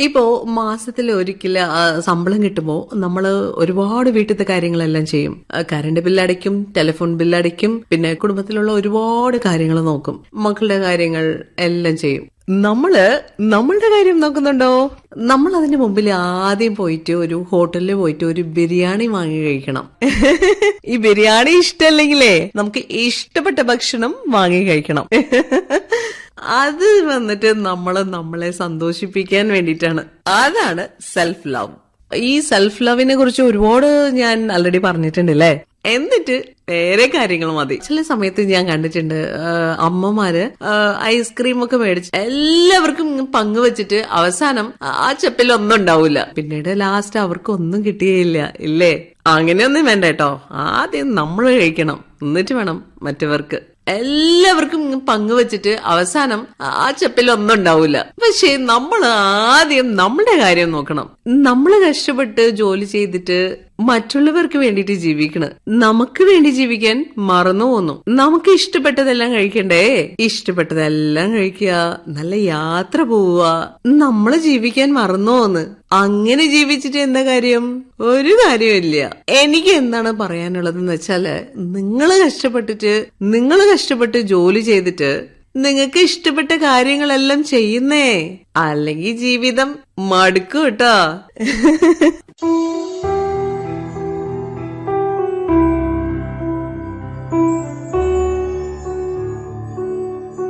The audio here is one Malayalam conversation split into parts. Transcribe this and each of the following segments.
ഇപ്പോ മാസത്തിൽ ഒരിക്കൽ ശമ്പളം കിട്ടുമ്പോ നമ്മള് ഒരുപാട് വീട്ടിലത്തെ കാര്യങ്ങളെല്ലാം ചെയ്യും ആ, കറണ്ട് ബില്ലടയ്ക്കും ടെലിഫോൺ ബില്ലടയ്ക്കും പിന്നെ കുടുംബത്തിലുള്ള ഒരുപാട് കാര്യങ്ങൾ നോക്കും മക്കളുടെ കാര്യങ്ങൾ എല്ലാം ചെയ്യും നമ്മള് നമ്മളുടെ കാര്യം നോക്കുന്നുണ്ടോ നമ്മൾ അതിന് മുമ്പിൽ ആദ്യം പോയിട്ട് ഒരു ഹോട്ടലിൽ പോയിട്ട് ഒരു ബിരിയാണി വാങ്ങി കഴിക്കണം ഈ ബിരിയാണി ഇഷ്ടമല്ലെങ്കിലേ നമുക്ക് ഇഷ്ടപ്പെട്ട ഭക്ഷണം വാങ്ങി കഴിക്കണം അത് വന്നിട്ട് നമ്മൾ നമ്മളെ സന്തോഷിപ്പിക്കാൻ വേണ്ടിയിട്ടാണ് അതാണ് സെൽഫ് ലവ് ഈ സെൽഫ് ലവിനെ കുറിച്ച് ഒരുപാട് ഞാൻ ഓൾറെഡി പറഞ്ഞിട്ടുണ്ട് അല്ലേ എന്നിട്ട് വേറെ കാര്യങ്ങൾ മതി ചില സമയത്ത് ഞാൻ കണ്ടിട്ടുണ്ട് ആ, അമ്മമാര് ഐസ്ക്രീം ഒക്കെ മേടിച്ച് എല്ലാവർക്കും പങ്കുവെച്ചിട്ട് അവസാനം ആ ചെപ്പിൽ ഒന്നും ഉണ്ടാവില്ല പിന്നീട് ലാസ്റ്റ് അവർക്ക് ഒന്നും കിട്ടിയില്ല ഇല്ലേ അങ്ങനെയൊന്നും വേണ്ട കേട്ടോ ആദ്യം നമ്മൾ കഴിക്കണം എന്നിട്ട് വേണം മറ്റവർക്ക് എല്ലാവർക്കും പങ്കുവെച്ചിട്ട് അവസാനം ആ ചെപ്പിൽ ഒന്നും ഉണ്ടാവില്ല പക്ഷേ നമ്മൾ ആദ്യം നമ്മുടെ കാര്യം നോക്കണം നമ്മൾ കഷ്ടപ്പെട്ട് ജോലി ചെയ്തിട്ട് മറ്റുള്ളവർക്ക് വേണ്ടിയിട്ട് ജീവിക്കണം നമുക്ക് വേണ്ടി ജീവിക്കാൻ മറന്നു പോന്നു നമുക്ക് ഇഷ്ടപ്പെട്ടതെല്ലാം കഴിക്കണ്ടേ ഇഷ്ടപ്പെട്ടതെല്ലാം കഴിക്കുക നല്ല യാത്ര പോവുക നമ്മൾ ജീവിക്കാൻ മറന്നു പോന്ന് അങ്ങനെ ജീവിച്ചിട്ട് എന്താ കാര്യം ഒരു കാര്യമില്ല എനിക്ക് എന്താണ് പറയാനുള്ളതെന്ന് വെച്ചാല് നിങ്ങൾ കഷ്ടപ്പെട്ടിട്ട് നിങ്ങൾ കഷ്ടപ്പെട്ട് ജോലി ചെയ്തിട്ട് നിങ്ങൾക്ക് ഇഷ്ടപ്പെട്ട കാര്യങ്ങളെല്ലാം ചെയ്യുന്നേ അല്ലെങ്കിൽ ജീവിതം മടുക്കും കേട്ടോ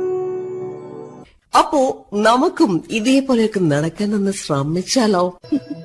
അപ്പോ നമുക്കും ഇതേപോലെയൊക്കെ നടക്കാനൊന്ന് ശ്രമിച്ചാലോ